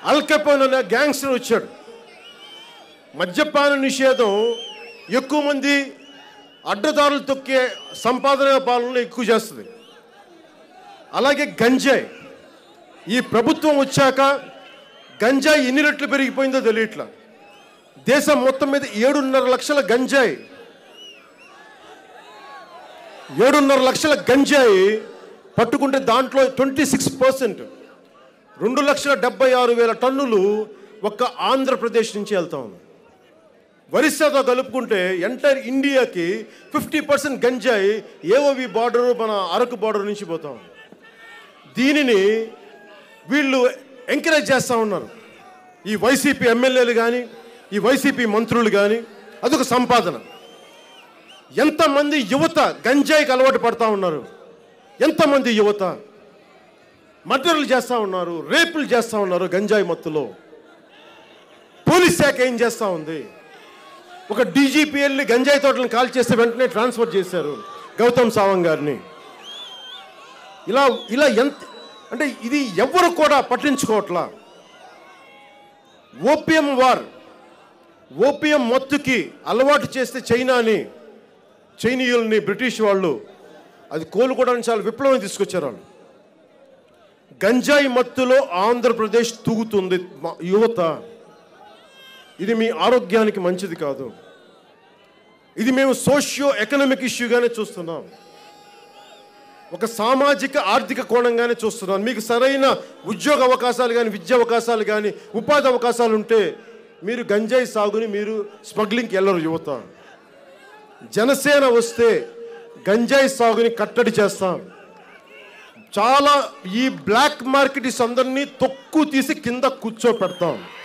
అల్కెపోన్ అనే గ్యాంగ్స్టర్ వచ్చాడు మద్యపాన నిషేధం ఎక్కువ మంది అడ్డదారులు తొక్కే సంపాదన పాలనలో ఎక్కువ చేస్తుంది అలాగే గంజాయి ఈ ప్రభుత్వం వచ్చాక గంజాయి ఎన్ని రెట్లు పెరిగిపోయిందో తెలియట్లా దేశం మొత్తం మీద ఏడున్నర లక్షల గంజాయి ఏడున్నర లక్షల గంజాయి పట్టుకుంటే దాంట్లో ట్వంటీ సిక్స్ పర్సెంట్ రెండు లక్షల డెబ్బై ఆరు వేల టన్నులు ఒక్క ఆంధ్రప్రదేశ్ నుంచి వెళ్తా ఉంది ఒరిస్సాతో కలుపుకుంటే ఎంటైర్ ఇండియాకి ఫిఫ్టీ పర్సెంట్ గంజాయి ఏఓవి బార్డర్ మన అరకు బార్డర్ నుంచి పోతా ఉంది దీనిని వీళ్ళు ఎంకరేజ్ చేస్తూ ఉన్నారు ఈ వైసీపీ ఎమ్మెల్యేలు కానీ ఈ వైసీపీ మంత్రులు కానీ అదొక సంపాదన ఎంతమంది యువత గంజాయికి అలవాటు పడతా ఉన్నారు ఎంతమంది యువత మర్డర్లు చేస్తూ ఉన్నారు రేపులు చేస్తూ ఉన్నారు గంజాయి మత్తులో పోలీస్ శాఖ ఏం చేస్తూ ఉంది ఒక డీజీపీ వెళ్ళి గంజాయి తోటలను కాల్ చేస్తే వెంటనే ట్రాన్స్ఫర్ చేశారు గౌతమ్ సావంగ్ గారిని ఇలా ఇలా ఎంత అంటే ఇది ఎవరు కూడా పట్టించుకోవట్లా ఓపియం వార్ ఓపియం మత్తుకి అలవాటు చేస్తే చైనాని చైనీయుల్ని బ్రిటిష్ వాళ్ళు అది కోలుకోవడానికి చాలా విప్లవం తీసుకొచ్చారు వాళ్ళు గంజాయి మత్తులో ఆంధ్రప్రదేశ్ తూగుతుంది మా- యువత ఇది మీ ఆరోగ్యానికి మంచిది కాదు ఇది మేము సోషియో ఎకనామిక్ ఇష్యూగానే చూస్తున్నాం ఒక సామాజిక ఆర్థిక కోణంగానే చూస్తున్నాను మీకు సరైన ఉద్యోగ అవకాశాలు కానీ విద్యా అవకాశాలు కానీ ఉపాధి అవకాశాలు ఉంటే మీరు గంజాయి సాగుని మీరు స్మగ్లింగ్కి వెళ్ళరు యువత జనసేన వస్తే గంజాయి సాగుని కట్టడి చేస్తాం చాలా ఈ బ్లాక్ మార్కెట్స్ అందరినీ తొక్కు తీసి కింద కూర్చోపెడతాం